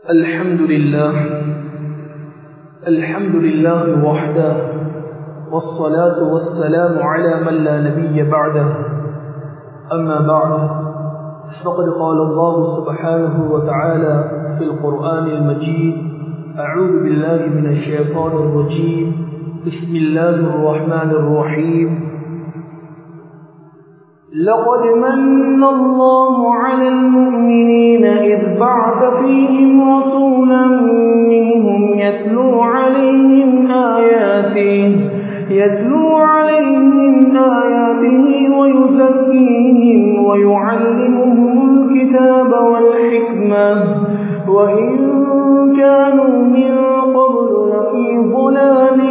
الحمد لله الحمد لله وحده والصلاة والسلام على من لا نبي بعده أما بعد فقد قال الله سبحانه وتعالى في القرآن المجيد أعوذ بالله من الشيطان الرجيم بسم الله الرحمن الرحيم لقد من الله على المؤمنين إذ بعث فيهم رسولا منهم يتلو عليهم آياته يتلو عليهم آياته ويزكيهم ويعلمهم الكتاب والحكمة وإن كانوا من قبل لفي ضلال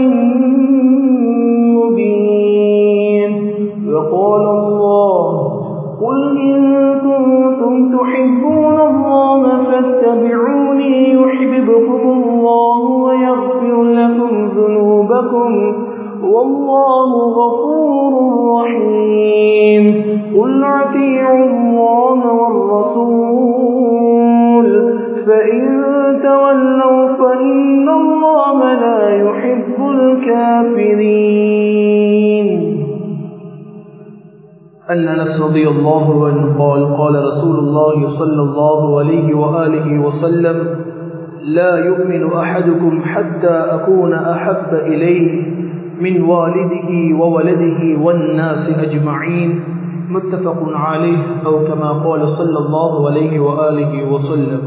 مبين وقال الله قل إن كنتم تحبون الله فاتبعوني يحببكم الله ويغفر لكم ذنوبكم والله غفور رحيم قل اطيعوا الله والرسول فإن تولوا فإن الله لا يحب الكافرين أن أنس رضي الله عنه قال قال رسول الله صلى الله عليه وآله وسلم لا يؤمن أحدكم حتى أكون أحب إليه من والده وولده والناس أجمعين متفق عليه أو كما قال صلى الله عليه وآله وسلم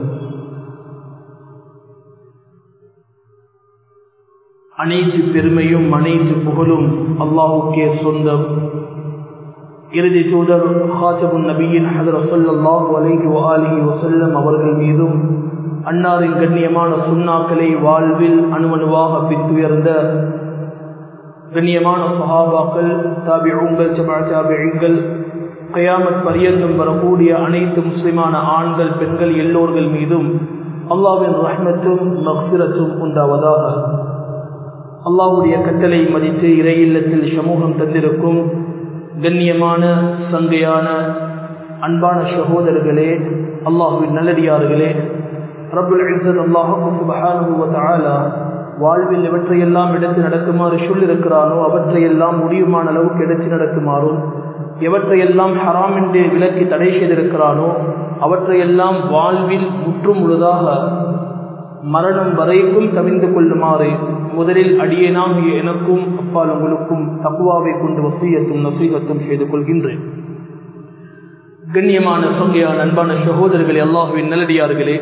அனைத்து பெருமையும் அனைத்து புகழும் அல்லாஹுக்கே சொந்தம் இறுதி தூதர் ஹாசபுன் நபியின் ஹதர் சொல்லாஹு அலைஹி வாலிஹி வசல்லம் அவர்கள் மீதும் அன்னாரின் கண்ணியமான சுண்ணாக்களை வாழ்வில் அணுவணுவாக பித்துயர்ந்த கண்ணியமான சஹாபாக்கள் தாபிஉங்கள் ஜமா தாபிகள் கயாமத் பரியந்தம் வரக்கூடிய அனைத்து முஸ்லிமான ஆண்கள் பெண்கள் எல்லோர்கள் மீதும் அல்லாவின் ரஹ்மத்தும் மக்சிரத்தும் உண்டாவதாக அல்லாவுடைய கட்டளை மதித்து இறை இல்லத்தில் சமூகம் தந்திருக்கும் கண்ணியமான சங்கையான அன்பான சகோதரர்களே அல்லாஹுவின் நல்லடியார்களே ரபுல் இசத் அல்லாஹு சுபஹானுவத்தாலா வாழ்வில் எவற்றையெல்லாம் எடுத்து நடக்குமாறு சொல்லிருக்கிறானோ அவற்றையெல்லாம் முடியுமான அளவுக்கு எடுத்து நடக்குமாறும் எவற்றையெல்லாம் ஹராம் என்று விலக்கி தடை செய்திருக்கிறானோ அவற்றையெல்லாம் வாழ்வில் முற்றும் முழுதாக மரணம் வரைக்கும் தவிந்து கொள்ளுமாறு முதலில் அடியேனாகிய எனக்கும் அப்பால் உங்களுக்கும் தக்குவாவை கொண்டு வசீயத்தும் நசீகத்தும் செய்து கொள்கின்றேன் கண்ணியமான சங்கையான அன்பான சகோதரர்களே அல்லாஹுவின் நல்லடியார்களே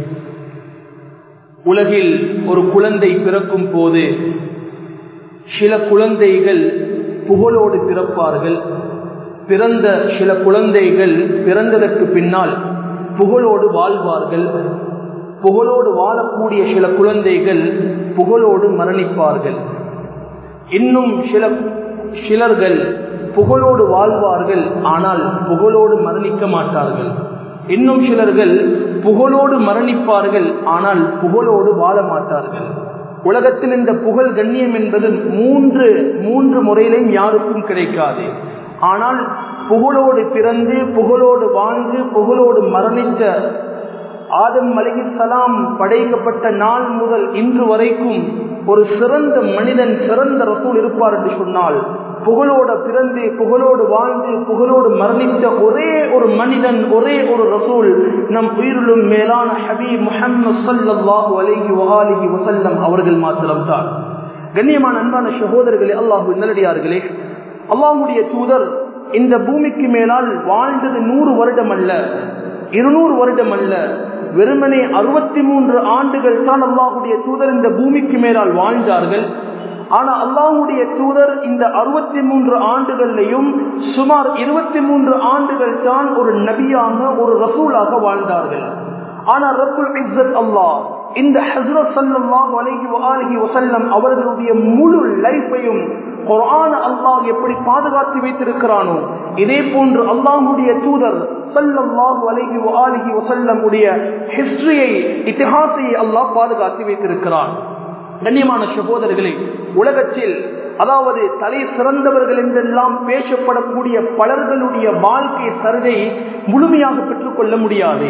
உலகில் ஒரு குழந்தை பிறக்கும் போது சில குழந்தைகள் புகழோடு பிறப்பார்கள் பிறந்த சில குழந்தைகள் பிறந்ததற்கு பின்னால் புகழோடு வாழ்வார்கள் புகழோடு வாழக்கூடிய சில குழந்தைகள் புகழோடு மரணிப்பார்கள் இன்னும் சில சிலர்கள் புகழோடு வாழ்வார்கள் ஆனால் புகழோடு மரணிக்க மாட்டார்கள் இன்னும் சிலர்கள் புகழோடு மரணிப்பார்கள் ஆனால் புகழோடு வாழ மாட்டார்கள் உலகத்தில் இந்த புகழ் கண்ணியம் என்பது மூன்று மூன்று முறையிலையும் யாருக்கும் கிடைக்காது ஆனால் புகழோடு பிறந்து புகழோடு வாழ்ந்து புகழோடு மரணித்த ஆதம் அலகி சலாம் படைக்கப்பட்ட நாள் முதல் இன்று வரைக்கும் ஒரு சிறந்த மனிதன் சிறந்த ரசூல் இருப்பார் என்று சொன்னால் புகழோட பிறந்து புகழோடு வாழ்ந்து புகழோடு மரணித்த ஒரே ஒரு மனிதன் ஒரே ஒரு ரசூல் நம் உயிரிலும் மேலான ஹபீப் முஹம்மது சல்லாஹூ அலஹி வஹாலிஹி வசல்லம் அவர்கள் மாத்திரம்தான் கண்ணியமான அன்பான சகோதரர்களே அல்லாஹு நல்லடியார்களே அல்லாஹுடைய தூதர் இந்த பூமிக்கு மேலால் வாழ்ந்தது நூறு வருடம் அல்ல இருநூறு வருடம் அல்ல வெறுமனே அறுபத்தி மூன்று ஆண்டுகள் தான் அல்லாஹுடைய தூதர் இந்த பூமிக்கு மேலால் வாழ்ந்தார்கள் ஆனா அல்லாஹுடைய தூதர் இந்த அறுபத்தி மூன்று ஆண்டுகள்லையும் சுமார் இருபத்தி மூன்று ஆண்டுகள் தான் ஒரு நபியாக ஒரு ரசூலாக வாழ்ந்தார்கள் ஆனா ரப்புல் இஸ்ஸத் அல்லாஹ் இந்த ஹஸ்ரத் சல்லாஹ் அலஹி அலஹி வசல்லம் அவர்களுடைய முழு லைஃபையும் குரான அல்லாஹ் எப்படி பாதுகாத்து வைத்திருக்கிறானோ இதே போன்று அல்லாஹுடைய தூதர் சல்லல்லாஹு அலைஹி ஆலிஹி வசல்லம் உடைய ஹிஸ்டரியை இத்திஹாசையை அல்லாஹ் பாதுகாத்து வைத்திருக்கிறான் கண்ணியமான சகோதரர்களே உலகத்தில் அதாவது தலை சிறந்தவர்கள் என்றெல்லாம் பேசப்படக்கூடிய பலர்களுடைய வாழ்க்கை சரிதை முழுமையாக பெற்றுக்கொள்ள முடியாது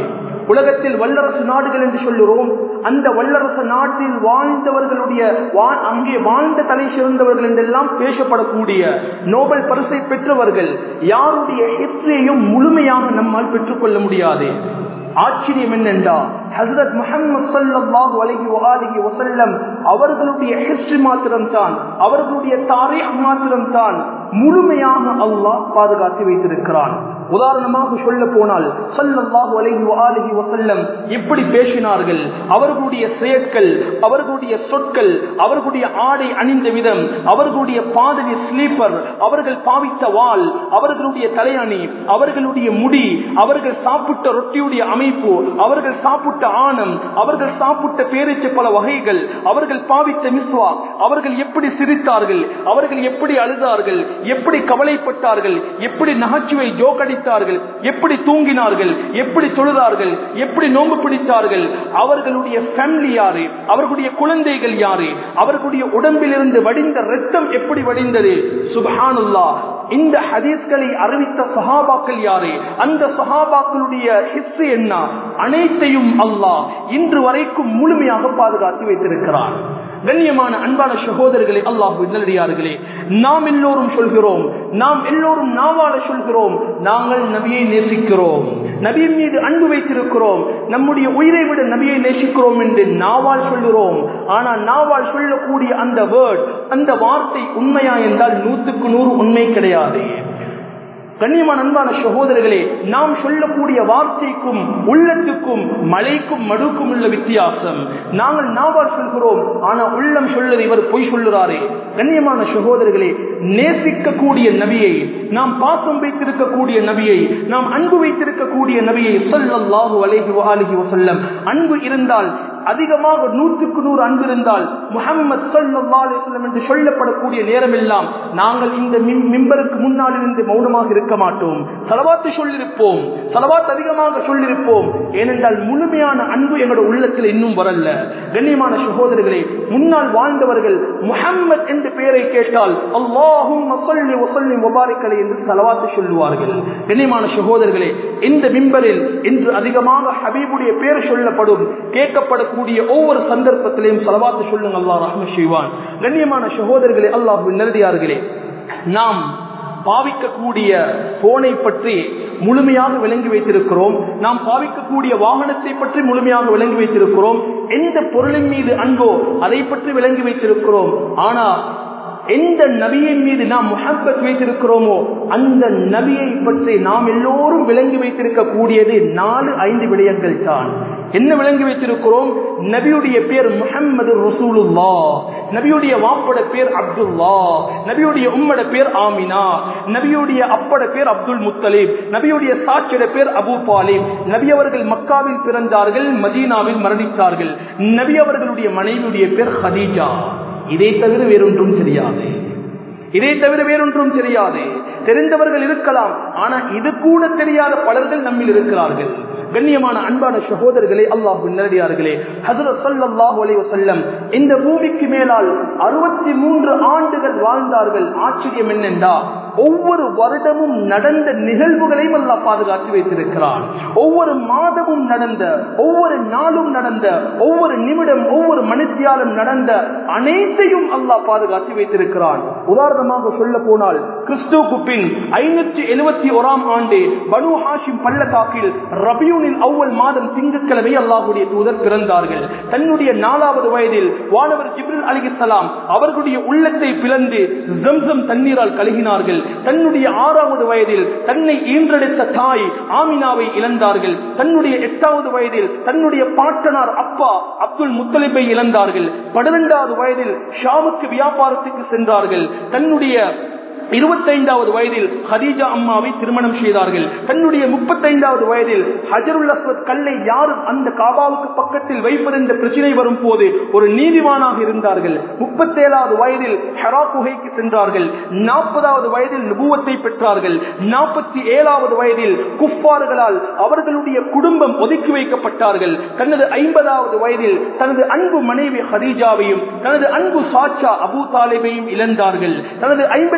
உலகத்தில் வல்லரசு நாடுகள் என்று சொல்லுகிறோம் அந்த வல்லரசு நாட்டில் வாழ்ந்தவர்களுடைய வா- அங்கே வாழ்ந்த தலை சிறந்தவர்கள் என்றெல்லாம் பேசப்படக்கூடிய நோபல் பரிசை பெற்றவர்கள் யாருடைய ஹிஸ்டரியையும் முழுமையாக நம்மால் பெற்றுக்கொள்ள முடியாது ஆச்சரியம் என்னென்றா ஹசரத் முஹம்மது ஸல்லல்லாஹு அலைஹி வஆலிஹி வஸல்லம் அவர்களுடைய ஹிஸ்டரி மாத்திரம் தான் அவர்களுடைய தாரீஹ் மாத்திரம் தான் முழுமையாக அல்லாஹ் பாதுகாத்து வைத்திருக்கிறான் உதாரணமாக சொல்ல போனால் ஸல்லல்லாஹு அலைஹி வஆலிஹி வஸல்லம் எப்படி பேசினார்கள் அவர்களுடைய செயற்கள் அவர்களுடைய சொற்கள் அவர்களுடைய ஆடை அணிந்த விதம் அவர்களுடைய பாதவி ஸ்லீப்பர் அவர்கள் பாவித்த வாள் அவர்களுடைய தலையணி அவர்களுடைய முடி அவர்கள் சாப்பிட்ட ரொட்டியுடைய அமைப்பு அவர்கள் சாப்பிட்ட ஆணம் அவர்கள் சாப்பிட்ட பேரிச்ச பல வகைகள் அவர்கள் பாவித்த மிஸ்வா அவர்கள் எப்படி சிரித்தார்கள் அவர்கள் எப்படி அழுதார்கள் எப்படி கவலைப்பட்டார்கள் எப்படி நகைச்சுவை ஜோக் அடித்தார்கள் எப்படி தூங்கினார்கள் எப்படி தொழுதார்கள் எப்படி நோன்பு பிடித்தார்கள் அவர்களுடைய ஃபேமிலி யாரு அவர்களுடைய குழந்தைகள் யாரு அவர்களுடைய உடம்பிலிருந்து வடிந்த ரத்தம் எப்படி வடிந்தது சுபஹானுல்லா இந்த ஹதீஸ்களை அறிவித்த சஹாபாக்கள் யாரு அந்த சஹாபாக்களுடைய ஹிஸ்டரி என்ன அனைத்தையும் அல்லாஹ் இன்று வரைக்கும் முழுமையாக பாதுகாத்து வைத்திருக்கிறார் கண்ணியமான அன்பான சகோதரர்களே அல்லாஹ் நல்லடியார்களே நாம் எல்லோரும் சொல்கிறோம் நாம் எல்லோரும் நாவால சொல்கிறோம் நாங்கள் நபியை நேசிக்கிறோம் நபியின் மீது அன்பு வைத்திருக்கிறோம் நம்முடைய உயிரை விட நபியை நேசிக்கிறோம் என்று நாவால் சொல்கிறோம் ஆனால் நாவால் சொல்லக்கூடிய அந்த வேர்ட் அந்த வார்த்தை உண்மையா என்றால் நூற்றுக்கு நூறு உண்மை கிடையாது கண்ணியமான அன்பான சகோதரர்களே நாம் சொல்லக்கூடிய வார்த்தைக்கும் உள்ளத்துக்கும் மலைக்கும் மடுக்கும் உள்ள வித்தியாசம் நாங்கள் நாவால் சொல்கிறோம் ஆனா உள்ளம் சொல்லுது இவர் பொய் சொல்லுறாரே கண்ணியமான சகோதரர்களே நேசிக்கக்கூடிய நபியை நாம் பாசம் வைத்திருக்கக்கூடிய நபியை நாம் அன்பு வைத்திருக்கக்கூடிய நபியை சொல்லல்லாஹு அலைஹி வஆலிஹி வஸல்லம் அன்பு இருந்தால் அதிகமாக நூற்றுக்கு நூறு அன்பு இருந்தால் முகமது ஸல்லல்லாஹு அலைஹி வஸல்லம் என்று சொல்லப்படக்கூடிய நேரமெல்லாம் நாங்கள் இந்த மிம்- மிம்பருக்கு முன்னால் இருந்து மௌனமாக இருக்க மாட்டோம் சலவாத்து சொல்லிருப்போம் சலவாத் அதிகமாக சொல்லிருப்போம் ஏனென்றால் முழுமையான அன்பு எங்களோட உள்ளத்தில் இன்னும் வரல கண்ணியமான சகோதரர்களே முன்னால் வாழ்ந்தவர்கள் முஹம்மத் என்று பெயரை கேட்டால் அல்லாஹும் முபாரிக்கலை என்று சலவாத்து சொல்லுவார்கள் கண்ணியமான சகோதரர்களே இந்த மிம்பரில் இன்று அதிகமாக ஹபீபுடைய பேர் சொல்லப்படும் கேட்கப்படக்கூடிய ஒவ்வொரு சந்தர்ப்பத்திலையும் சலவாத்து சொல்லுங்க அல்லாஹ் ரஹ்ம செய்வான் கண்ணியமான சகோதரர்களே அல்லாஹ் நல்லடியார்களே நாம் பாவிக்கக்கூடிய போனை பற்றி முழுமையாக விளங்கி வைத்திருக்கிறோம் நாம் பாவிக்கக்கூடிய வாகனத்தை பற்றி முழுமையாக விளங்கி வைத்திருக்கிறோம் எந்த பொருளின் மீது அன்போ அதை பற்றி விளங்கி வைத்திருக்கிறோம் ஆனா எந்த நபியின் மீது நாம் முஹப்பத் வைத்திருக்கிறோமோ அந்த நபியை பற்றி நாம் எல்லோரும் விளங்கி வைத்திருக்க கூடியது நாலு ஐந்து விடயங்கள் தான் என்ன விளங்கி வைத்திருக்கிறோம் நபியுடைய பேர் முஹம்மது ரசூலுல்லா நபியுடைய வாப்பட பேர் அப்துல்லா நபியுடைய உம்மட பேர் ஆமினா நபியுடைய அப்பட பேர் அப்துல் முத்தலீப் நபியுடைய சாட்சியோட பேர் அபு பாலிப் நபி அவர்கள் மக்காவில் பிறந்தார்கள் மதீனாவில் மரணித்தார்கள் நபி அவர்களுடைய மனைவியுடைய பேர் ஹதீஜா இதை தவிர வேறொன்றும் தெரியாது இதை தவிர வேறொன்றும் தெரியாது தெரிந்தவர்கள் இருக்கலாம் ஆனா இது கூட தெரியாத பலர்கள் நம்மில் இருக்கிறார்கள் கண்ணியமான அன்பான சகோதரர்களே அல்லாஹு நேரடியார்களே ஹசரத் ஸல்லல்லாஹு அலைஹி வஸல்லம் இந்த பூமிக்கு மேலால் அறுபத்தி மூன்று ஆண்டுகள் வாழ்ந்தார்கள் ஆச்சரியம் என்னென்றா ஒவ்வொரு வருடமும் நடந்த நிகழ்வுகளையும் அல்லாஹ் பாதுகாத்து வைத்திருக்கிறான் ஒவ்வொரு மாதமும் நடந்த ஒவ்வொரு நாளும் நடந்த ஒவ்வொரு நிமிடம் ஒவ்வொரு மனுத்தியாலும் நடந்த அனைத்தையும் அல்லாஹ் பாதுகாத்து வைத்திருக்கிறான் உதாரணமாக சொல்ல போனால் கிறிஸ்துவுக்கு பின் ஐநூற்றி எழுபத்தி ஓராம் ஆண்டு பனு ஹாஷிம் பள்ளத்தாக்கில் ரபியூனில் அவ்வல் மாதம் திங்கட்கிழமை அல்லாஹுடைய தூதர் பிறந்தார்கள் தன்னுடைய நாலாவது வயதில் வானவர் ஜிப்ரில் அலிகலாம் அவர்களுடைய உள்ளத்தை பிளந்து ஜம்சம் தண்ணீரால் கழுகினார்கள் தன்னுடைய ஆறாவது வயதில் தன்னை ஈன்றெடுத்த தாய் ஆமினாவை இழந்தார்கள் தன்னுடைய எட்டாவது வயதில் தன்னுடைய பாட்டனார் அப்பா அப்துல் முத்தலிபை இழந்தார்கள் பன்னிரெண்டாவது வயதில் ஷாமுக்கு வியாபாரத்துக்கு சென்றார்கள் தன்னுடைய இருபத்தைந்தாவது வயதில் ஹதீஜா அம்மாவை திருமணம் செய்தார்கள் தன்னுடைய முப்பத்தைந்தாவது வயதில் ஹஜருல் அஸ்வத் கல்லை யாரும் அந்த காபாவுக்கு பக்கத்தில் வைப்பதென்ற பிரச்சனை வரும் போது ஒரு நீதிவானாக இருந்தார்கள் முப்பத்தேழாவது வயதில் ஹெரா குகைக்கு சென்றார்கள் நாற்பதாவது வயதில் நுபுவத்தை பெற்றார்கள் நாற்பத்தி ஏழாவது வயதில் குஃபார்களால் அவர்களுடைய குடும்பம் ஒதுக்கி வைக்கப்பட்டார்கள் தனது ஐம்பதாவது வயதில் தனது அன்பு மனைவி ஹதீஜாவையும் தனது அன்பு சாச்சா அபு தாலிபையும் இழந்தார்கள் தனது ஐம்பத்தி இரண்டாவது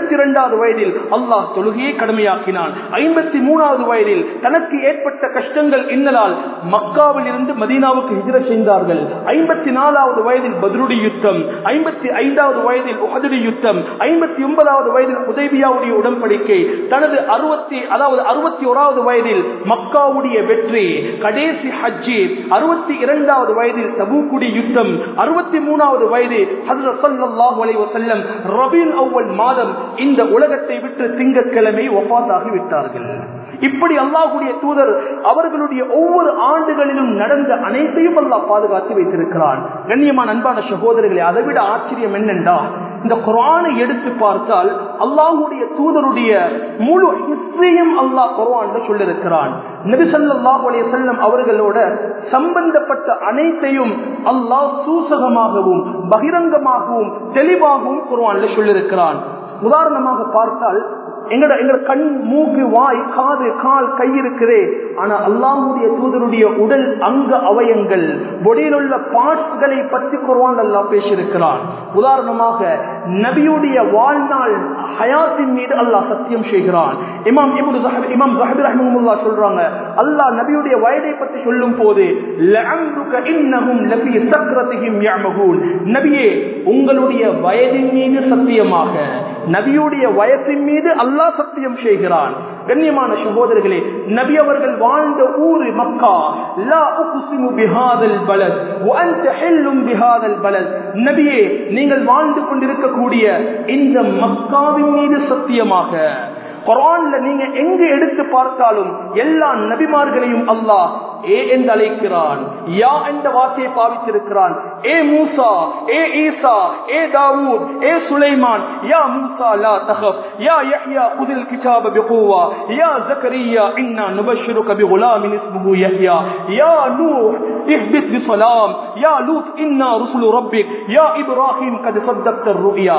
இரண்டாவது வயதில் அல்லாஹ் தொழுகையை கடுமையாக்கினான் ஐம்பத்தி மூணாவது வயதில் தனக்கு ஏற்பட்ட கஷ்டங்கள் இன்னலால் மக்காவில் இருந்து மதீனாவுக்கு ஹிஜர செய்தார்கள் ஐம்பத்தி நாலாவது வயதில் பத்ருடி யுத்தம் ஐம்பத்தி ஐந்தாவது வயதில் உஹதுடி யுத்தம் ஐம்பத்தி ஒன்பதாவது வயதில் உதவியாவுடைய உடன்படிக்கை தனது அறுபத்தி அதாவது அறுபத்தி ஓராவது வயதில் மக்காவுடைய வெற்றி கடைசி ஹஜ்ஜி அறுபத்தி இரண்டாவது வயதில் தபூக்குடி யுத்தம் அறுபத்தி மூணாவது வயது ஹசரத் ஸல்லல்லாஹு அலைஹி வஸல்லம் ரபீல் அவ்வல் மாதம் இந்த உலகத்தை விட்டு திங்கட்கிழமை ஒப்பாத்தாகி விட்டார்கள் இப்படி அல்லாஹுடைய தூதர் அவர்களுடைய ஒவ்வொரு ஆண்டுகளிலும் நடந்த அனைத்தையும் அல்லாஹ் பாதுகாத்து வைத்திருக்கிறான் கண்ணியமான அன்பான சகோதரர்களே அதை விட ஆச்சரியம் என்னென்றா இந்த குரானை எடுத்து பார்த்தால் அல்லாஹுடைய தூதருடைய முழு ஹிஸ்டரியும் அல்லாஹ் குரான் சொல்லிருக்கிறான் நபிசல்லாஹு அலைஹி வஸல்லம் அவர்களோட சம்பந்தப்பட்ட அனைத்தையும் அல்லாஹ் சூசகமாகவும் பகிரங்கமாகவும் தெளிவாகவும் குர்ஆன்ல சொல்லியிருக்கிறான் உதாரணமாக பார்த்தால் எங்கட எங்கட கண் மூக்கு வாய் காது கால் கை இருக்குதே ஆனா அல்லாஹுடைய தூதருடைய உடல் அங்க அவயங்கள் பொடியில் உள்ள பார்ட்ஸ்களை பற்றி குர்ஆன் அல்லாஹ் பேசியிருக்கிறான் உதாரணமாக நபியுடைய வாழ்நாள் ஹயாத்தின் மீது அல்லாஹ் சத்தியம் செய்கிறான் இமாம் இப்னு ஸஹப் இமாம் ஸஹபி ரஹ்மத்துல்லாஹ் சொல்றாங்க அல்லாஹ் நபியுடைய வயதை பற்றி சொல்லும் போது லஅம்ருக இன்னஹும் லஃபி சக்ரத்திஹிம் யஅமஹூன் நபியே உங்களுடைய வயதின் மீது சத்தியமாக நபியுடைய வயதின் மீது அல்லாஹ் சத்தியம் செய்கிறான் கண்ணியமான சகோதரர்களே நபி அவர்கள் வாழ்ந்த ஊரு மக்கா லா உக்ஸிமு பிஹாதல் பலத் வ அன்த ஹில்லும் பிஹாதல் பலத் நபியே நீங்கள் வாழ்ந்து கொண்டிருக்கக்கூடிய இந்த மக்காவின் மீது சத்தியமாக குரான்ல நீங்க எங்க எடுத்து பார்த்தாலும் எல்லா நபிமார்களையும் அல்லாஹ் ஏ என்று அழைக்கிறான் யா என்ற வார்த்தையை பாவித்திருக்கிறான் ஏ மூசா ஏ ஈசா ஏ தாவூத் ஏ சுலைமான் யா மூசா லா தகப் யா யஹ்யா குதில் கிதாப பிகுவா யா ஜக்கரியா இன்னா நுபஷிருக பிகுலாமின் இஸ்முஹு யஹ்யா யா நூஹ் اهبط بسلام يا لوط إنا رسل ربك يا إبراهيم قد صدقت الرؤيا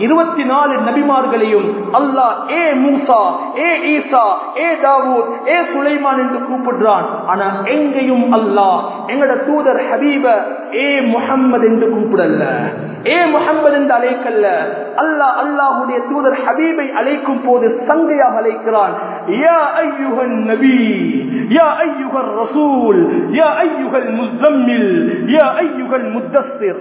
24 நபிமார்களையும் அல்லாஹ் ஏ மூசா ஏ ஈசா ஏ தாவூத் ஏ சுலைமான் என்று கூப்பிடுறான் ஆனா எங்கேயும் அல்லாஹ் எங்கட தூதர் ஹபீப ஏ முஹம்மது என்று கூப்பிடல ஏ முஹம்மது என்று அழைக்கல்ல அல்லாஹ் அல்லாஹுடைய தூதர் ஹபீபை அழைக்கும் போது சங்கையாக அழைக்கிறான் யா ஐயுகன் நபி யா ஐயுகர் ரசூல் யா ஐயுகல் முஸ்தம்மில் யா ஐயுகல் முத்தஸ்திர்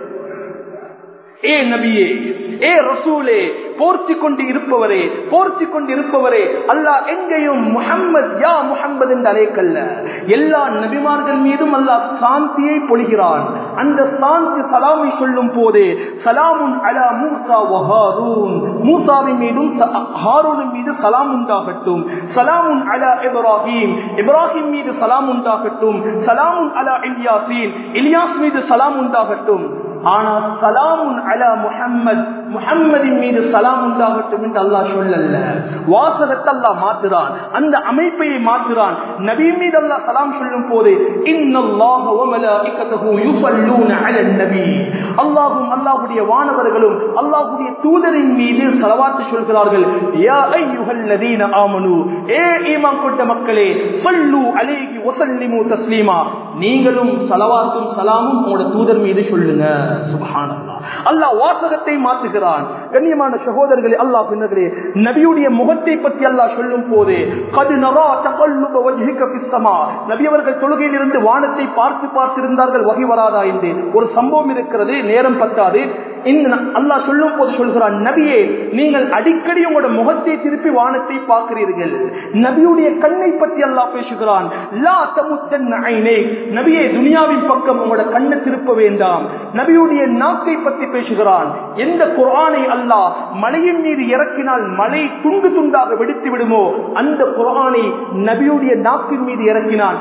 ஏ நபியே ஏ ரசூலே போர்த்தி கொண்டு இருப்பவரே போர்த்தி கொண்டு இருப்பவரே அல்லாஹ் எங்கேயும் முஹம்மது யா முஹம்மது என்று அழைக்கல்ல எல்லா நபிமார்கள் மீதும் அல்லாஹ் சாந்தியை பொழிகிறான் அந்த சாந்தி சலாமை சொல்லும் போது சலாமுன் அலா மூசா வஹாரூன் மூசாவின் மீதும் ஹாரூனின் மீது சலாம் உண்டாகட்டும் சலாமுன் அலா இப்ராஹிம் இப்ராஹிம் மீது சலாம் உண்டாகட்டும் சலாமுன் அலா இல்யாசீன் இலியாஸ் மீது சலாம் உண்டாகட்டும் ஆனால் சலாமுன் அலா முஹம்மத் முஹம்மதின் மீது சலாம் உண்டாகட்டும் என்று அல்லாஹ் சொல்லல்ல வாசகத்தை அல்லாஹ் மாத்துறான் அந்த அமைப்பையை மாத்துறான் நபி மீது அல்லாஹ் சலாம் சொல்லும் போது இன்னல்லாஹ வ மலாயிகத்துஹு யுஸல்லூன அலன் நபி அல்லாஹ்வும் அல்லாஹ்வுடைய வானவர்களும் அல்லாஹ்வுடைய தூதரின் மீது ஸலவாத் சொல்கிறார்கள் யா அய்யுஹல்லதீன ஆமனு ஏ ஈமான் கொண்ட மக்களே ஸல்லு அலைஹி வ ஸல்லிமு தஸ்லீமா நீங்களும் ஸலவாத்தும் சலாமும் உங்களோட தூதர் மீது சொல்லுங்க சுபஹானல்லாஹ் அல்லாஹ் வாசகத்தை மாற்றுகிறான் கண்ணியமான சகோதரர்களே அல்லாஹ் பின்னர்களே நபியுடைய முகத்தை பற்றி அல்லாஹ் சொல்லும் போது கது நரா தகல்லுப வஜ்ஹிக ஃபிஸ்ஸமா நபி அவர்கள் தொழுகையில் இருந்து வானத்தை பார்த்து பார்த்திருந்தார்கள் வகை வராதா என்று ஒரு சம்பவம் இருக்கிறது நேரம் பத்தாது இந்த அல்லாஹ் சொல்லும் போது சொல்கிறான் நபியே நீங்கள் அடிக்கடி உங்களோட முகத்தை திருப்பி வானத்தை பார்க்கிறீர்கள் நபியுடைய கண்ணை பற்றி அல்லாஹ் பேசுகிறான் லா தமுத்தன் ஐனை நபியே துனியாவின் பக்கம் உங்களோட கண்ணை திருப்ப வேண்டாம் நபியுடைய நாக்கை பற்றி பேசுகிறான் எந்த குரானை அல்லாஹ் மலையின் மீது இறக்கினால் மலை துண்டு துண்டாக வெடித்து விடுமோ அந்த குரானை நபியுடைய நாக்கின் மீது இறக்கினான்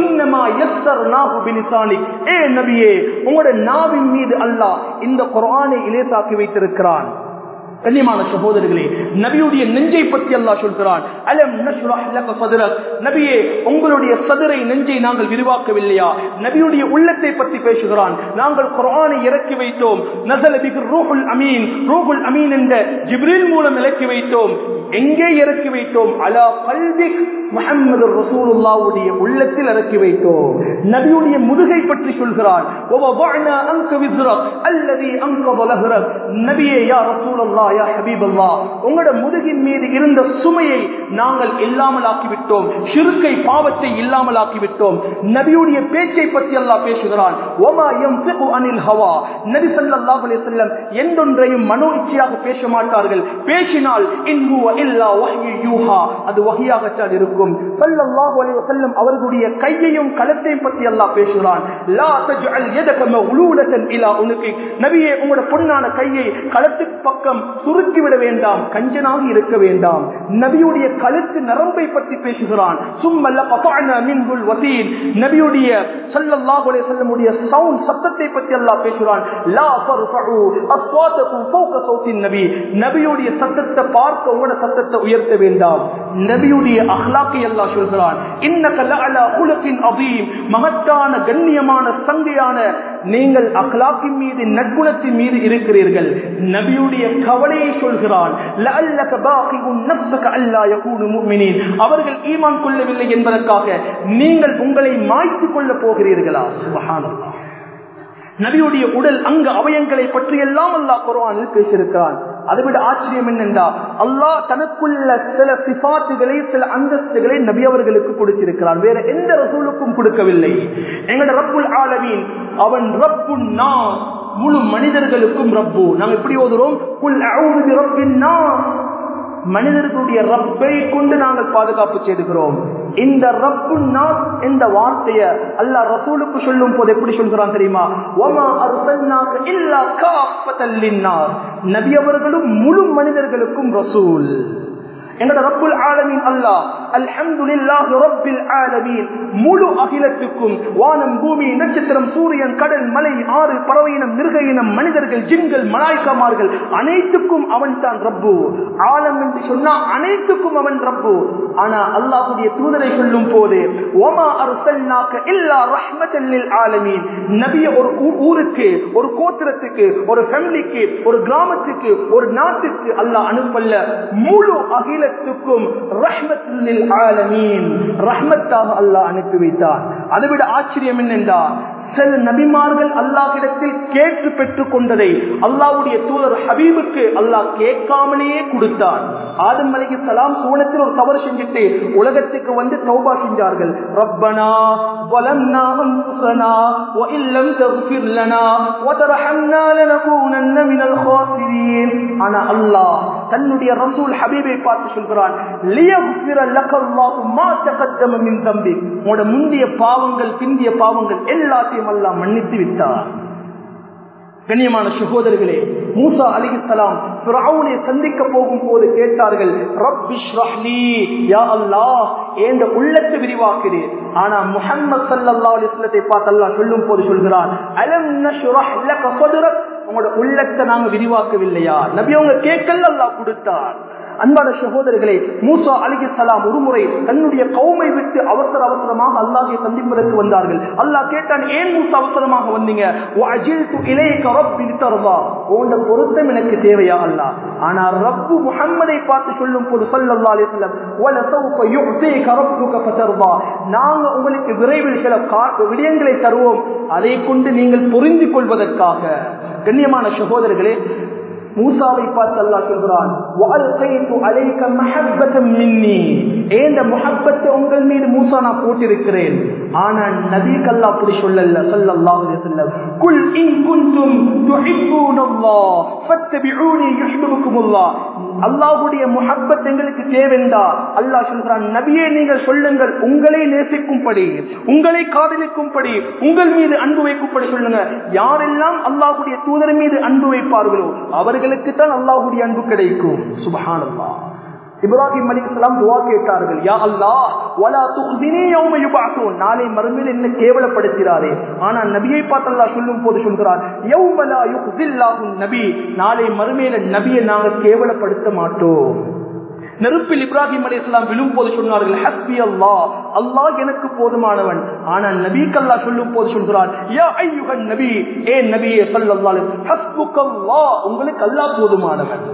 ஏ நபியே உங்களோட நாவின் மீது அல்லாஹ் இந்த குரானை இலேசாக்கி வைத்திருக்கிறான் கண்ணியமான சகோதரர்களே நபியுடைய நெஞ்சை பற்றி அல்லாஹ் சொல்கிறான் அலம் நஷ்ரஹ் லக சத்ரக் நபியே உங்களுடைய சதுரை நெஞ்சை நாங்கள் விரிவாக்கவில்லையா நபியுடைய உள்ளத்தை பற்றி பேசுகிறான் நாங்கள் குர்ஆனை இறக்கி வைத்தோம் நஸல பிஹி ரூஹுல் அமீன் ரூஹுல் அமீன் என்ற ஜிப்ரீல் மூலம் இறக்கி வைத்தோம் எங்கே இறக்கி வைத்தோம் அலா கல்விக் முஹம்மது ரசூலுல்லாவுடைய உள்ளத்தில் இறக்கி வைத்தோம் நபியுடைய முதுகை பற்றி சொல்கிறான் وَوَضَعْنَا أَنْكَ وِزْرَكَ الَّذِي أَنْقَضَ ظَهْرَكَ நபியே யா ரசூலல்லாஹ் யா ஹபீபல்லா உங்களோட முதுகின் மீது இருந்த சுமையை நாங்கள் இல்லாமல் ஆக்கிவிட்டோம் சிறுக்கை பாவத்தை இல்லாமல் ஆக்கிவிட்டோம் நபியுடைய பேச்சை பற்றி அல்லாஹ் பேசுகிறான் ஓமா யம்சிகு அனில் ஹவா நபி ஸல்லல்லாஹு அலைஹி வஸல்லம் எந்தொன்றையும் மனோ இச்சையாக பேச மாட்டார்கள் பேசினால் இன் ஹுவ இல்லா வஹ்யு யூஹா அது வஹியாகத்தான் இருக்கும் ஸல்லல்லாஹு அலைஹி வஸல்லம் அவர்களுடைய கையையும் களத்தையும் பற்றி அல்லாஹ் பேசுகிறான் லா தஜ்அல் யதக மக்லூலத்தன் இலா உனக்கு நபியே உங்களோட பொன்னான கையை களத்துக்கு பக்கம் சுருக்கி விட வேண்டாம் கஞ்சனாக இருக்க வேண்டாம் நபியுடைய கழுத்து நரம்பை பற்றி பேசுகிறான் சும்மல்ல கஃபஅனா மின்ஹுல் வதீன் நபியுடைய ஸல்லல்லாஹு அலைஹி வஸல்லமுடைய சவுண்ட் சத்தத்தை பற்றி அல்லாஹ் பேசுகிறான் லா ஃபர்ஃபு அஸ்வாதக்கும் ஃபௌக சௌத்தின் நபி நபியுடைய சத்தத்தை பார்க்க உங்களோட சத்தத்தை உயர்த்த வேண்டாம் நபியுடைய அஹ்லாக்கை அல்லாஹ் சொல்கிறான் இன்னக லஅலா குலத்தின் அதீம் மகத்தான கண்ணியமான சங்கையான நீங்கள் அஹ்லாக்கின் மீது நற்குணத்தின் மீது இருக்கிறீர்கள் நபியுடைய கவலையை சொல்கிறான் லஅல்லக பாகிஉன் நஃப்ஸக அல்லா யகூனு முஃமினீன் அவர்கள் ஈமான் கொள்ளவில்லை என்பதற்காக நீங்கள் உங்களை மாய்த்துக் கொள்ளப் போகிறீர்களா சுபஹானல்லாஹ் நபியுடைய உடல் அங்க அவயங்களை பற்றி எல்லாம் அல்லாஹ் குர்ஆனில் பேசியிருக்கிறான் அதை விட ஆச்சரியம் என்னென்றா அல்லாஹ் தனக்குள்ள சில சிபாத்துகளை சில அந்தஸ்துகளை நபி அவர்களுக்கு கொடுத்திருக்கிறான் வேற எந்த ரசூலுக்கும் கொடுக்கவில்லை எங்களோட ரப்புல் ஆலமீன் அவன் ரப்பு நான் முழு மனிதர்களுக்கும் ரப்பு நாம் எப்படி ஓதுறோம் குல் அஊது பி ரப்பின் நாஸ் மனிதர்களுடைய ரப்பை கொண்டு நாங்கள் பாதுகாப்பு செய்துகிறோம் இந்த ரப்பு நாஸ் என்ற வார்த்தைய அல்லாஹ் ரசூலுக்கு சொல்லும் போது எப்படி சொல்கிறான் தெரியுமா ஒமா அர்சல்னாக இல்லா காஃபத்தல் லின்னார் நபி அவர்களும் முழு மனிதர்களுக்கும் ரசூல் எங்களோட ரப்புல் ஆலமீன் அல்லாஹ் அல்ஹம்துலில்லாஹி ரப்பில் ஆலமீன் முழு அகிலத்துக்கும் வானம் பூமி நட்சத்திரம் சூரியன் கடல் மலை ஆறு பறவை இனம் மிருக இனம் மனிதர்கள் ஜின்கள் மலாய்க்கமார்கள் அனைத்துக்கும் அவன் தான் ரப்பு ஆலம் என்று சொன்னா அனைத்துக்கும் அவன் ரப்பு ஆனா அல்லாஹுடைய தூதரை சொல்லும் போது ஓமா அர்சல்னாக்க இல்லா ரஹ்மத்தல் லில் ஆலமீன் நபிய ஒரு ஊ- ஊருக்கு ஒரு கோத்திரத்துக்கு ஒரு ஃபேமிலிக்கு ஒரு கிராமத்துக்கு ஒரு நாட்டுக்கு அல்லாஹ் அனுப்பல்ல முழு அகிலத்துக்கும் ரஹ்மத்துல் லில் ஆலமீன் ரஹ்மத்தாக அல்லாஹ் அனுப்பி வைத்தார் அதை விட ஆச்சரியம் என்னென்றா சில நபிமார்கள் அல்லாஹ்விடத்தில் கேட்டு பெற்றுக் கொண்டதை அல்லாஹ்வுடைய தூதர் ஹபீபுக்கு அல்லாஹ் கேட்காமலேயே கொடுத்தான் ஆதம் அலைஹி சலாம் சூனத்தில் ஒரு தவறு செஞ்சுட்டு உலகத்துக்கு வந்து தௌபா செஞ்சார்கள் ரப்பனா ظلمنا أنفسنا وإن لم تغفر لنا وترحمنا لنكونن من الخاسرين ஆனா அல்லாஹ் தன்னுடைய ரசூல் ஹபீபை பார்த்து சொல்கிறான் லியக்ஃபிர லக்கல்லாஹு மா தகத்தம மின் தம்பி உங்களோட முந்திய பாவங்கள் பிந்திய பாவங்கள் எல்லாத்தையும் அல்லாஹ் மன்னித்து விட்டார் கண்ணியமான சகோதரர்களே மூசா அலிஹிஸ்லாம் ஃபிரௌனை சந்திக்க போகும் போது கேட்டார்கள் ரப்பிஷ்ரஹ் லீ யா அல்லாஹ் ஏந்த உள்ளத்தை விரிவாக்குது ஆனா முஹம்மது ஸல்லல்லாஹு அலைஹி வஸல்லத்தை பார்த்து அல்லாஹ் சொல்லும் போது சொல்கிறான் அலம் நஷ்ரஹ் லக சத்ரக் உங்களோட உள்ளத்தை நாங்க விரிவாக்கவில்லையா நபி அவங்க கேட்கல அல்லாஹ் கொடுத்தார் அன்பான சகோதரர்களே மூசா அலிஹிஸ்லாம் ஒருமுறை தன்னுடைய கௌமை விட்டு அவசர அவசரமாக அல்லாஹை சந்திப்பதற்கு வந்தார்கள் அல்லாஹ் கேட்டான் ஏன் மூசா அவசரமாக வந்தீங்க وَعَجِلْتُ إِلَيْكَ رَبِّ لِتَرْضَى உன்ட பொருத்தம் எனக்கு தேவையா அல்லாஹ் ஆனா ரப்பு முஹம்மதை பார்த்து சொல்லும் போது ஸல்லல்லாஹு அலைஹி வஸல்லம் وَلَسَوْفَ يُعْطِيكَ رَبُّكَ فَتَرْضَى நாங்க உங்களுக்கு விரைவில் சில கா- விடயங்களை தருவோம் அதை கொண்டு நீங்கள் புரிந்து கொள்வதற்காக கண்ணியமான சகோதரர்களே மூசாவை பார்த்து அல்லாஹ் சொல்கிறான் "வஅல்கைது அலைக மஹப்பத்தம் மின்னி." ஏந்த முஹப்பத்தை உங்கள் மீது மூசா நான் போட்டிருக்கிறேன் ஆனா நபிக்கு அல்லாஹ் அப்படி சொல்லல ஸல்லல்லாஹு அலைஹி வஸல்லம் குல் இன் குன்தும் துஹிப்பூனல்லாஹ் ஃபத்தபிஊனி யுஹிப்புக்குமுல்லாஹ் அல்லாஹ்வுடைய முஹப்பத் எங்களுக்கு தேவைண்டா அல்லாஹ் சொல்கிறான் நபியே நீங்கள் சொல்லுங்கள் உங்களை நேசிக்கும்படி உங்களை காதலிக்கும்படி உங்கள் மீது அன்பு வைக்கும்படி சொல்லுங்க யாரெல்லாம் அல்லாஹ்வுடைய தூதர் மீது அன்பு வைப்பார்களோ அவர்களுக்கு தான் அல்லாஹ்வுடைய அன்பு கிடைக்கும் சுபஹானல்லாஹ் இப்ராஹிம் அலிஸ்லாம் துவா கேட்டார்கள் யா அல்லாஹ் வலா துஹ்தினி யௌம யுபஅஸூன் நாளை மறுமையில் என்ன கேவலப்படுத்தினாரே ஆனா நபியை பார்த்து அல்லாஹ் சொல்லும் போது சொல்கிறார் யௌம லா யுஹ்தில்லாஹு நபி நாளை மறுமையில நபியை நாங்கள் கேவலப்படுத்த மாட்டோம் நெருப்பில் இப்ராஹிம் அலி இஸ்லாம் விழும் போது சொன்னார்கள் ஹஸ்பி அல்லாஹ் அல்லாஹ் எனக்கு போதுமானவன் ஆனா நபிக்கு அல்லாஹ் சொல்லும் போது சொல்கிறான் யா ஐயுகன் நபி ஏ நபியே ஸல்லல்லாஹு அலைஹி வஸல்லம் ஹஸ்புக்கல்லாஹ் உங்களுக்கு அல்லாஹ் போதுமானவன்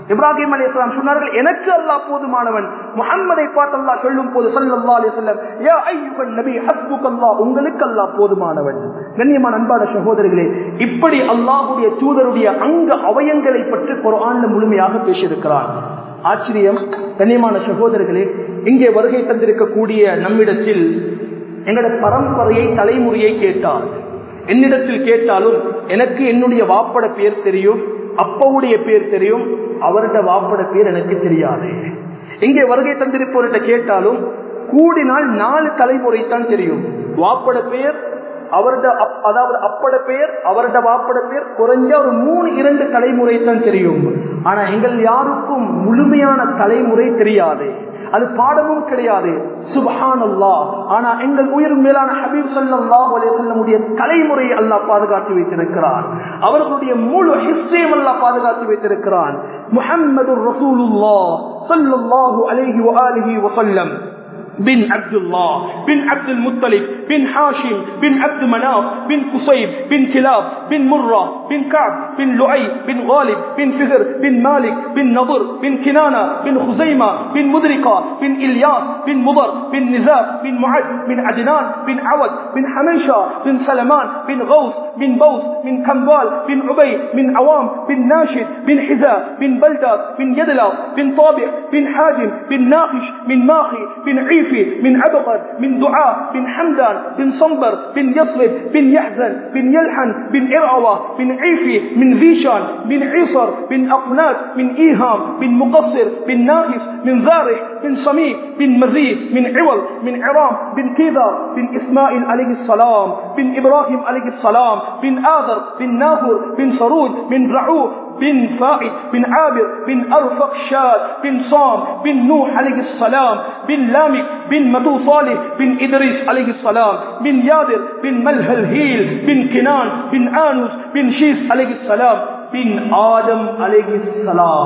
இப்ராஹிம் அலி இஸ்லாம் சொன்னார்கள் எனக்கு அல்லாஹ் போதுமானவன் முகம்மதை பார்த்து அல்லாஹ் சொல்லும் போது சல்லல்லாஹு அலைஹி வஸல்லம் யா அய்யுஹன் நபி ஹஸ்புக் அல்லாஹ் உங்களுக்கு அல்லாஹ் போதுமானவன் கண்ணியமான அன்பான சகோதரர்களே இப்படி அல்லாஹ்வுடைய தூதருடைய அங்க அவயங்களை பற்றி குர்ஆன்ல முழுமையாக பேசியிருக்கிறார் ஆச்சரியம் கண்ணியமான சகோதரர்களே இங்கே வருகை தந்திருக்கக்கூடிய நம்மிடத்தில் எங்களோட பரம்பரையை தலைமுறையை கேட்டார் என்னிடத்தில் கேட்டாலும் எனக்கு என்னுடைய வாப்பட பேர் தெரியும் அப்பவுடைய பேர் தெரியும் அவருடைய வாப்பட பேர் எனக்கு தெரியாது இங்கே வருகை தந்திருப்பவர்கிட்ட கேட்டாலும் கூடினால் நாலு தலைமுறை தான் தெரியும் வாப்பட பேர் அவருட அதாவது அப்பட பெயர் அவருட வாப்பட பெயர் குறைஞ்ச ஒரு மூணு இரண்டு தலைமுறை தான் தெரியும் ஆனா எங்கள் யாருக்கும் முழுமையான தலைமுறை தெரியாது அது பாடமும் கிடையாது சுபஹான் அல்லா ஆனா எங்கள் உயிர் மேலான ஹபீப் சல்லாஹ் அலைய தலைமுறையை அல்லாஹ் பாதுகாத்து வைத்திருக்கிறார் அவர்களுடைய முழு ஹிஸ்டரியும் அல்லாஹ் பாதுகாத்து வைத்திருக்கிறான் முஹம்மது ரசூலுல்லா சல்லல்லாஹு அலைஹி வஆலிஹி வஸல்லம் بن عبد الله بن عبد المطلب بن حاشم بن عبد مناف بن قصيب بن كلاب بن مرة بن كعب بن لؤي بن غالب بن فهر بن مالك بن نضر بن كنانة بن خزيمة بن مدركة بن إلياس بن مضر بن نزار بن معد بن عدنان بن عود بن حميشة بن سلمان بن غوث بن بوس بن كمبال بن عبي بن عوام بن ناشد بن حذاء بن بلداد بن يدلا بن طابع بن حاجم بن ناقش بن ماخي بن عيف من عبقر من دعاء بن حمدان بن صنبر بن يصرب بن يحزن بن يلحن بن إرعوة بن عيفي من ذيشان بن عيصر بن أقنات من إيهام بن مقصر بن ناقص من ذارح بن صميم بن مزيد من عوض من عرام بن كيذا بن إسماعيل عليه السلام بن إبراهيم عليه السلام بن آذر بن ناهر بن سرود بن رعوه بن فائد بن عابر بن أرفق شاد بن صام بن نوح عليه السلام بن لامك بن مدو صالح بن إدريس عليه السلام بن يادر بن ملهل هيل بن كنان بن آنوس بن شيس عليه السلام بن آدم عليه السلام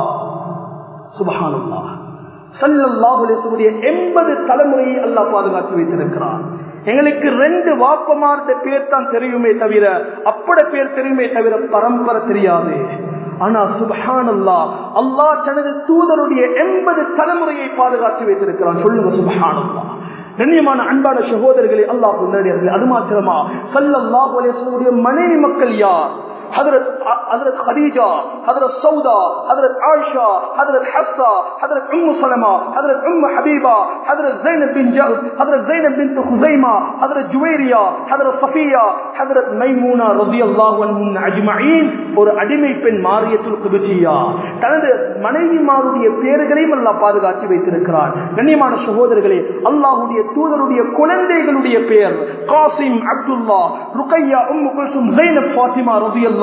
سبحان الله சல்லாஹுடைய எண்பது தலைமுறையை அல்லாஹ் பாதுகாத்து வைத்திருக்கிறான் எங்களுக்கு ரெண்டு வாப்பமார்ந்த பேர் தான் தெரியுமே தவிர அப்பட பேர் தெரியுமே தவிர பரம்பரை தெரியாது ஆனா சுபஹான் அல்லா அல்லா தனது தூதருடைய எண்பது தலைமுறையை பாதுகாத்து வைத்திருக்கிறான் சொல்லுங்க சுபஹான் அல்லா கண்ணியமான அன்பான சகோதரர்களே அல்லாஹ் முன்னாடியார்கள் அது மாத்திரமா சல்லாஹ் அலேசனுடைய மனைவி மக்கள் யார் حضرت حضرت خديجة حضرت سودة حضرت عائشة حضرت حفصة حضرت أم سلمة حضرت أم حبيبة حضرت زينب بن جهد حضرت زينب بنت خزيمة حضرت جويرية حضرت صفية حضرت ميمونة رضي الله عنهم أجمعين ஒரு அடிமை பெண் மாரியத்துல் குபிச்சியா தனது மனைவிமாருடைய பேர்களையும் அல்லாஹ் பாதுகாத்து வைத்திருக்கிறார் கண்ணியமான சகோதரர்களே அல்லாஹுடைய தூதருடைய குழந்தைகளுடைய பெயர் காசிம் அப்துல்லா ருக்கையா உம்மு குல்சும் ஜைனப் ஃபாத்திமா ரலியல்லாஹு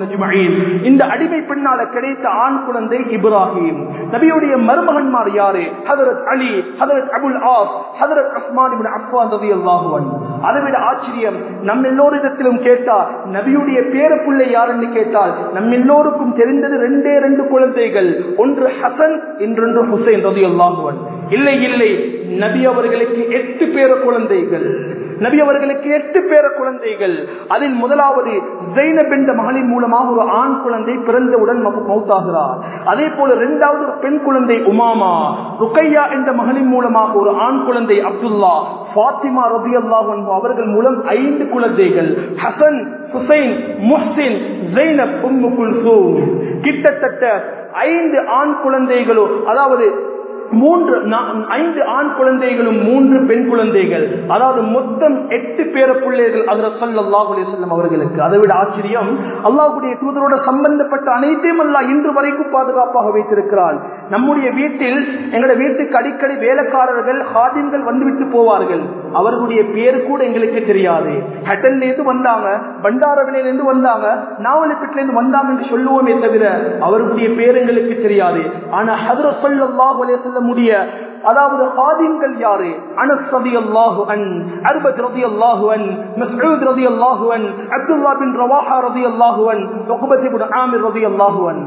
இந்த அடிமை பெண்ணால கிடைத்த ஆண் குழந்தை இப்ராஹிம் நபியுடைய மருமகன்மார் யாரு ஹதரத் அலி ஹதரத் அபுல் ஆஸ் ஹதரத் அஸ்மான் இப்னு அஃபான் ரலியல்லாஹு அன்ஹு அதை விட ஆச்சரியம் நம்ம எல்லோரிடத்திலும் கேட்டா நபியுடைய பேரப்புள்ளை யாருன்னு கேட்டால் நம்ம எல்லோருக்கும் தெரிந்தது ரெண்டே ரெண்டு குழந்தைகள் ஒன்று ஹசன் இன்னொன்று ஹுசைன் ரலியல்லாஹு அன்ஹு இல்லை இல்லை நபி அவர்களுக்கு எட்டு பேர குழந்தைகள் நபி அவர்களுக்கு எட்டு பேர குழந்தைகள் அதில் முதலாவது ஜெயினப் என்ற மகளின் மூலமாக ஒரு ஆண் குழந்தை பிறந்தவுடன் மௌத்தாகிறார் அதே போல இரண்டாவது ஒரு பெண் குழந்தை உமாமா ருக்கையா என்ற மகளின் மூலமாக ஒரு ஆண் குழந்தை அப்துல்லா பாத்திமா ரபி அல்லாஹ் அவர்கள் மூலம் ஐந்து குழந்தைகள் ஹசன் ஹுசைன் முஹ்சின் ஜெயினப் உம்மு குல்சூம் கிட்டத்தட்ட ஐந்து ஆண் குழந்தைகளோ அதாவது மூன்று ஐந்து ஆண் குழந்தைகளும் மூன்று பெண் குழந்தைகள் அதாவது மொத்தம் எட்டு பேர பிள்ளைகள் அதில் சொல்லாஹு செல்லம் அவர்களுக்கு அதை விட ஆச்சரியம் அல்லாஹுடைய தூதரோட சம்பந்தப்பட்ட அனைத்தையும் அல்லா இன்று வரைக்கும் பாதுகாப்பாக வைத்திருக்கிறான் நம்முடைய வீட்டில் எங்களோட வீட்டுக்கு அடிக்கடி வேலைக்காரர்கள் ஹாதிம்கள் வந்துவிட்டு போவார்கள் அவர்களுடைய பேர் கூட எங்களுக்கு தெரியாது ஹட்டன்ல இருந்து வந்தாங்க பண்டாரவிலையில இருந்து வந்தாங்க நாவலப்பேட்டில இருந்து வந்தாங்க என்று சொல்லுவோமே தவிர அவர்களுடைய பேர் எங்களுக்கு தெரியாது ஆனா ஹதர சொல்லாஹு செல்ல முடிய அதாவது ஹாதிம்கள் யாரு அனஸ் ரதி அல்லாஹு அன் அர்பத் ரதி அல்லாஹு அன் மஸ்ஊத் ரதி அல்லாஹு அன் அப்துல்லா பின் ரவாஹா ரதி அல்லாஹு அன் உக்பத் இப்னு ஆமிர் ரதி அல்லாஹு அன்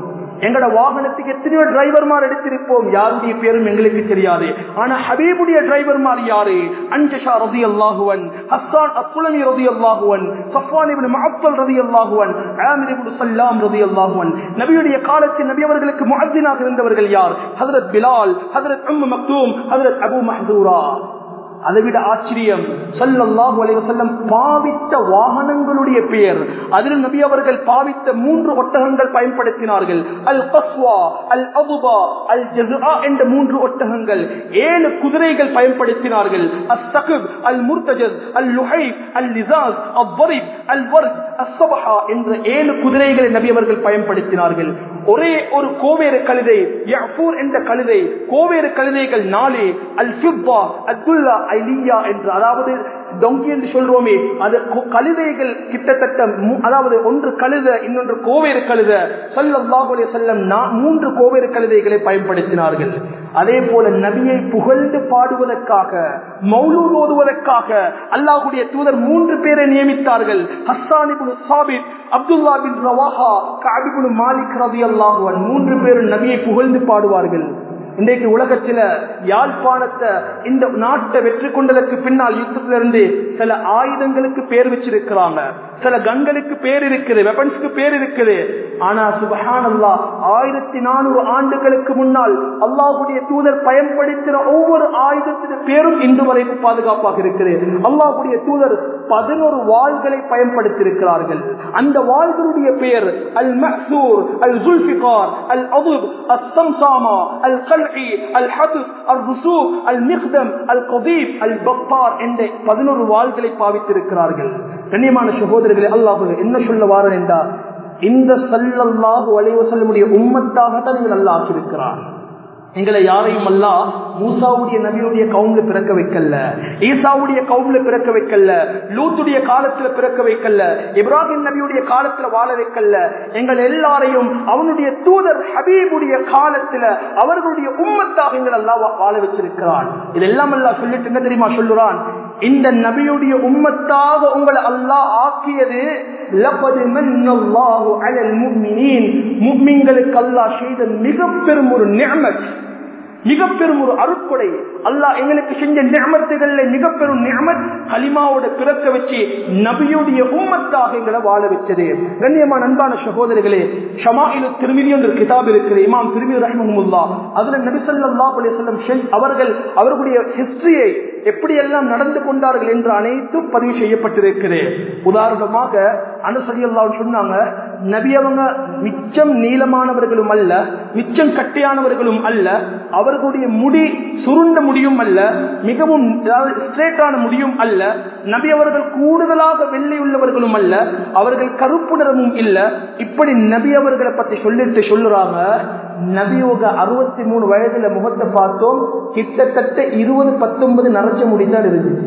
எங்கட வாகனத்துக்கு எத்தனையோ டிரைவர்மார் எடுத்திருப்போம் யாருடைய பேரும் எங்களுக்கு தெரியாது ஆனா ஹபீபுடைய டிரைவர்மார் யாரு அஞ்சஷா ரதி அல்லாஹுவன் ஹஸ்ஸான் அஸ்லமி ரதி அல்லாஹுவன் சஃப்வான் இப்னு முஅத்தல் ரதி அல்லாஹுவன் ஆமிர் இப்னு சல்லாம் ரதி அல்லாஹுவன் நபியுடைய காலத்தில் நபி அவர்களுக்கு முஅத்தினாக இருந்தவர்கள் யார் ஹஜரத் பிலால் ஹஜரத் உம்மு மக்தூம் ஹஜரத் அபு மஹ்தூரா அதை விட ஆச்சரியம் சல்லல்லாஹு அலைஹி வஸல்லம் பாவித்த வாகனங்களுடைய பெயர் அதில் நபி அவர்கள் பாவித்த மூன்று ஒட்டகங்கள் பயன்படுத்தினார்கள் அல் கஸ்வா அல் அபுபா அல் ஜஸா என்ற மூன்று ஒட்டகங்கள் ஏழு குதிரைகள் பயன்படுத்தினார்கள் அஸ்தகுப் அல் முர்தஜஸ் அல் லுஹைப் அல் லிசாஸ் அவ்வரிப் அல் வர்க் அஸ்ஸபஹா என்ற ஏழு குதிரைகளை நபி அவர்கள் பயன்படுத்தினார்கள் ஒரே ஒரு கோவேறு கழுதை யஃபூர் என்ற கழுதை கோவேறு கழுதைகள் நாலு அல் ஃபிப்பா அப்துல்லா ஐலியா என்று அதாவது டொங்கி என்று சொல்றோமே அது கு- கழுதைகள் கிட்டத்தட்ட மூ- அதாவது ஒன்று கழுத இன்னொன்று கோவேறு கழுத சல்லல்லாஹு செல்லம் மூன்று கோவேறு கழுதைகளை பயன்படுத்தினார்கள் அதே போல நபியை புகழ்ந்து பாடுவதற்காக மௌலூத் ஓதுவதற்காக அல்லாஹுடைய தூதர் மூன்று பேரை நியமித்தார்கள் ஹஸ்ஸான் இப்னு சாபித் அப்துல்லா பின் ரவாஹா கஅப் மாலிக் ரலியல்லாஹு அன்ஹு மூன்று பேரும் நபியை புகழ்ந்து பாடுவார்கள் இன்றைக்கு உலகத்தில யாழ்ப்பாணத்தை இந்த நாட்டை வெற்றி கொண்டதற்கு பின்னால் யுத்தத்திலிருந்து சில ஆயுதங்களுக்கு பேர் வச்சிருக்கிறாங்க சில கன்களுக்கு பேர் இருக்குது வெப்பன்ஸ்க்கு பேர் இருக்குது ஆனா சுபஹானல்லா ஆயிரத்தி நானூறு ஆண்டுகளுக்கு முன்னால் அல்லாஹுடைய தூதர் பயன்படுத்தின ஒவ்வொரு ஆயுதத்தின் பேரும் இன்று வரைக்கும் பாதுகாப்பாக இருக்குது அல்லாஹுடைய தூதர் பதினோரு வாள்களை பயன்படுத்தியிருக்கிறார்கள் அந்த வாள்களுடைய பெயர் அல் மஹ்சூர் அல் ஜுல்பிகார் அல் அதுப் அல் சம்சாமா அல் கல்கி அல் ஹதுப் அல் ருசூப் அல் மிக்தம் அல் கதீப் அல் பக்பார் என்ற பதினோரு வாள்களை பாவித்திருக்கிறார்கள் கண்ணியமான சகோதரர்களே அல்லாஹு என்ன சொல்ல வாரன் என்றால் இந்த சல்லல்லாஹு அலைவ செல்லமுடைய உம்மத்தாகத்தான் நீங்கள் அல்லாஹ் ஆக்கியிருக்கிறார் எங்களை யாரையும் அல்ல மூசாவுடைய நபியுடைய கவுன்ல பிறக்க வைக்கல ஈசாவுடைய கவுன்ல பிறக்க வைக்கல லூத்துடைய காலத்துல பிறக்க வைக்கல இப்ராஹிம் நபியுடைய காலத்துல வாழ வைக்கல எங்கள் எல்லாரையும் அவனுடைய தூதர் ஹபீபுடைய காலத்துல அவர்களுடைய உம்மத்தாக எங்கள் அல்லா வாழ வச்சிருக்கிறான் இதெல்லாம் அல்லா சொல்லிட்டு என்ன தெரியுமா சொல்லுறான் இந்த நபியுடைய உம்மத்தாக உங்களை அல்லாஹ் ஆக்கியது லப்பது மன்னல்லாஹு அலல் முஃமினீன் முஃமின்களுக்கு அல்லாஹ் செய்த மிக பெரும் ஒரு நிஅமத் மிக பெரும் ஒரு அருட்கொடை அல்லாஹ் எங்களுக்கு செஞ்ச நியமத்துகள்ல மிக பெரும் நியமத் கலிமாவோட பிறக்க வச்சு நபியுடைய உம்மத்தாக எங்களை வாழ வச்சது கண்ணியமான அன்பான சகோதரிகளே ஷமாயிலு திருமிதி என்ற கிதாப் இருக்கிற இமாம் திருமி ரஹ்மஹமுல்லா அதுல நபிசல்லா அலிசல்லம் அவர்கள் அவர்களுடைய ஹிஸ்டரியை எப்படியெல்லாம் நடந்து கொண்டார்கள் என்று அனைத்தும் பதிவு செய்யப்பட்டிருக்கிறது உதாரணமாக அனுசரியல்லா சொன்னாங்க நபி அவங்க மிச்சம் நீளமானவர்களும் அல்ல மிச்சம் கட்டையானவர்களும் அல்ல அவர்களுடைய முடி சுருண்ட முடியும் அல்ல மிகவும் ஸ்ட்ரேட்டான முடியும் அல்ல நபி அவர்கள் கூடுதலாக வெள்ளை உள்ளவர்களும் அல்ல அவர்கள் கருப்பு நிறமும் இல்ல இப்படி நபி அவர்களை பத்தி சொல்லிட்டு சொல்லுறாங்க நபியோக அறுபத்தி மூணு வயதுல முகத்தை பார்த்தோம் கிட்டத்தட்ட இருபது பத்தொன்பது நரைச்ச முடிதான் இருந்துச்சு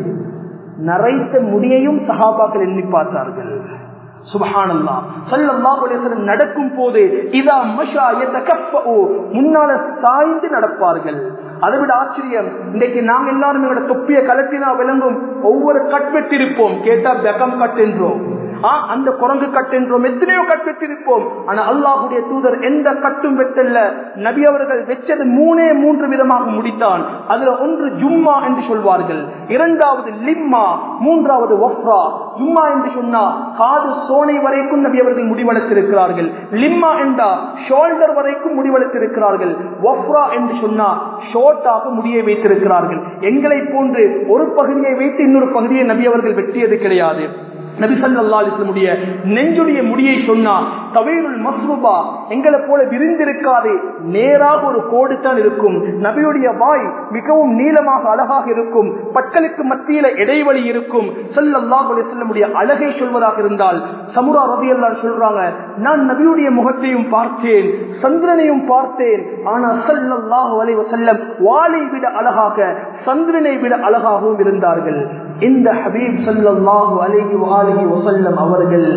நரைத்த முடியையும் சஹாபாக்கள் எண்ணி பார்த்தார்கள் சுபஹானல்லா ஸல்லல்லாஹு அலைஹி வஸல்லம் நடக்கும் போது இதா மஷா யதகஃபு முன்னால சாய்ந்து நடப்பார்கள் அதை விட ஆச்சரியம் இன்னைக்கு நாங்க எல்லாரும் எங்களோட தொப்பிய கலட்டினா விளங்கும் ஒவ்வொரு கட் வெட்டிருப்போம் கேட்டா பெக்கம் கட் என்றோம் ஆ, அந்த குரங்கு கட் என்றோம் எத்தனையோ கட் வெட்டிருப்போம் ஆனா அல்லாஹுடைய தூதர் எந்த கட்டும் வெட்டல்ல நபி அவர்கள் வெச்சது மூணே மூன்று விதமாக முடித்தான் அதுல ஒன்று ஜும்மா என்று சொல்வார்கள் இரண்டாவது லிம்மா மூன்றாவது ஒஃப்ரா ஜும்மா என்று சொன்னா காது சோனை வரைக்கும் நபி அவர்கள் முடிவளர்த்திருக்கிறார்கள் லிம்மா என்றா ஷோல்டர் வரைக்கும் முடிவளர்த்திருக்கிறார்கள் ஒஃப்ரா என்று சொன்னா ஷோர்ட்டாக முடியை வைத்திருக்கிறார்கள் எங்களை போன்று ஒரு பகுதியை வைத்து இன்னொரு பகுதியை நபி அவர்கள் வெட்டியது கிடையாது நபி ஸல்லல்லாஹு அலைஹி வஸல்லம் நெஞ்சுடைய முடியை சொன்னா தவையுல் மஸ்ரூபா எங்களை போல விரிந்திருக்காது நேராக ஒரு கோடு தான் இருக்கும் நபியுடைய வாய் மிகவும் நீளமாக அழகாக இருக்கும் பற்களுக்கு மத்தியில இடைவெளி இருக்கும் ஸல்லல்லாஹு அலைஹி வஸல்லம் அழகை சொல்வதாக இருந்தால் சமுரா ரலியல்லாஹு சொல்றாங்க நான் நபியுடைய முகத்தையும் பார்த்தேன் சந்திரனையும் பார்த்தேன் ஆனா ஸல்லல்லாஹு அலைஹி வஸல்லம் வாளை விட அழகாக சந்திரனை விட அழகாகவும் இருந்தார்கள் இந்த ஹபீப் ஸல்லல்லாஹு அலைஹி வஆலிஹி வஸல்லம் அவர்கள்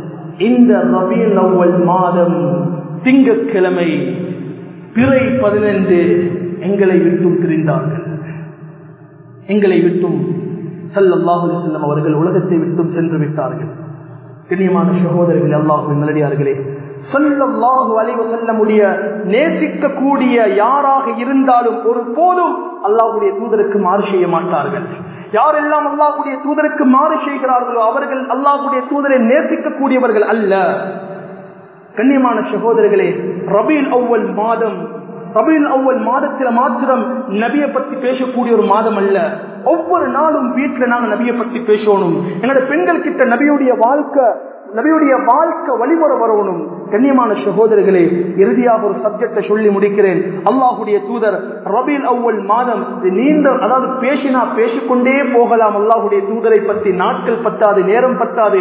இந்த ரபீல் அவ்வல் மாதம் திங்கட்கிழமை பிறை பதினைந்து எங்களை விட்டும் பிரிந்தார்கள் எங்களை விட்டும் ஸல்லல்லாஹு அலைஹி வஸல்லம் அவர்கள் உலகத்தை விட்டும் சென்று விட்டார்கள் கண்ணியமான சகோதரர்கள் அல்லாஹுவின் நல்லடியார்களே சொல்லல்லாஹு அலைவ செல்லமுடைய நேசிக்கக்கூடிய யாராக இருந்தாலும் ஒரு போதும் அல்லாஹுடைய தூதருக்கு மாறு செய்ய மாட்டார்கள் யாரெல்லாம் அல்லாஹுடைய தூதருக்கு மாறு செய்கிறார்களோ அவர்கள் அல்லாஹுடைய தூதரை நேசிக்கக்கூடியவர்கள் அல்ல கண்ணியமான சகோதரர்களே ரபீல் அவ்வல் மாதம் ரபீல் அவ்வல் மாதத்துல மாத்திரம் நபியை பத்தி பேசக்கூடிய ஒரு மாதம் அல்ல ஒவ்வொரு நாளும் வீட்டுல நாங்க நபியை பத்தி பேசணும் எங்களோட பெண்கள் கிட்ட நபியுடைய வாழ்க்கை நபியுடைய வாழ்க்கை வழிமுறை வரணும் கண்ணியமான சகோதரர்களே இறுதியாக ஒரு சப்ஜெக்டை சொல்லி முடிக்கிறேன் அல்லாஹுடைய தூதர் ரபீல் அவ்வல் மாதம் நீண்ட அதாவது பேசினா பேசிக்கொண்டே போகலாம் அல்லாஹுடைய தூதரை பத்தி நாட்கள் பத்தாது நேரம் பத்தாது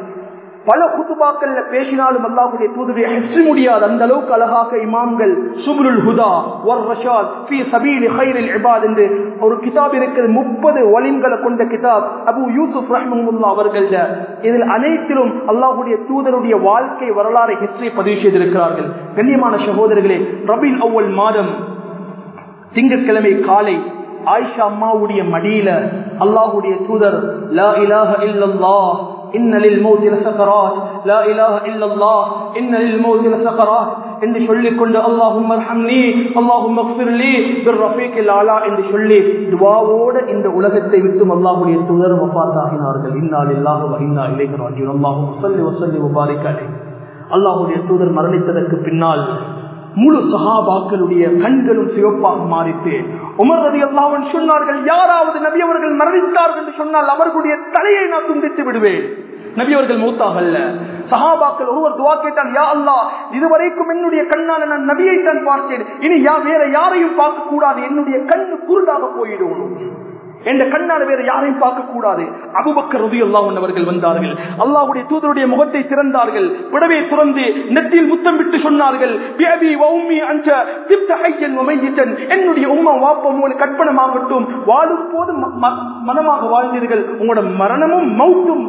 பல குத்துபாக்கள்ல பேசினாலும் அல்லாஹுடைய தூதரை ஹெஸ்ரி முடியாது அந்த அளவுக்கு அழகாக இமாம்கள் சுபுருல் ஹுதா ஒர் ரஷாத் ஃபி சபீல் ஹைரில் இபாத் என்று ஒரு கிதாப் இருக்கிறது முப்பது ஒலிம்களை கொண்ட கிதாப் அபு யூசுப் ரஹ்மமுல்லா அவர்கள் இதில் அனைத்திலும் அல்லாஹுடைய தூதருடைய வாழ்க்கை வரலாறு ஹிஸ்டரி பதிவு செய்திருக்கிறார்கள் கண்ணியமான சகோதரர்களே ரபீல் அவ்வல் மாதம் திங்கட்கிழமை காலை ஆயிஷா அம்மாவுடைய மடியில அல்லாஹுடைய தூதர் லா இலாஹ இல்லல்லாஹ் إن للموت لسكرات لا إله إلا الله إن للموت لسكرات என்று சொல்லிக் கொண்டு அல்லாஹும் அர்ஹம்னி அல்லாஹும் அக்ஃபிர்லி பிர்ரஃபீக்கில் ஆலா என்று சொல்லி துவாவோட இந்த உலகத்தை விட்டு அல்லாஹுடைய தூதர் வஃபாத்தாகினார்கள் இன்னா லில்லாஹி வ இன்னா இலைஹி ராஜிஊன் அல்லாஹும் ஸல்லி வ ஸல்லி வ பாரிக் அலைஹி அல்லாஹ்வுடைய தூதர் மரணித்ததற்கு பின்னால் முழு சஹாபாக்களுடைய கண்களும் சிவப்பாக மாறிட்டு உமர் ரதி அல்லாவன் சொன்னார்கள் யாராவது நபி அவர்கள் மரணித்தார்கள் என்று சொன்னால் அவர்களுடைய தலையை நான் துண்டித்து விடுவேன் நபி அவர்கள் மூத்தாகல்ல சஹாபாக்கள் ஒருவர் துவா கேட்டால் யா அல்லா இதுவரைக்கும் என்னுடைய கண்ணால நான் நபியை தான் பார்த்தேன் இனி யா வேற யாரையும் பார்க்க கூடாது என்னுடைய கண்ணு குருடாக போயிடணும் என்ற கண்ணால வேற யாரையும் பார்க்க கூடாது அபுபக்கர் ரதி அல்லாஹ் அவர்கள் வந்தார்கள் அல்லாஹுடைய தூதருடைய முகத்தை திறந்தார்கள் விடவே துறந்து நெற்றியில் முத்தம் விட்டு சொன்னார்கள் "பியபி வ உம்மி அன்ட திப்த ஹய்யன் வ மையித்தன்." என்னுடைய உம்மா வாப்பம் உங்களுக்கு கற்பனமாகட்டும் வாழும் போது ம- ம- மனமாக வாழ்ந்தீர்கள் உங்களோட மரணமும் மௌத்தும்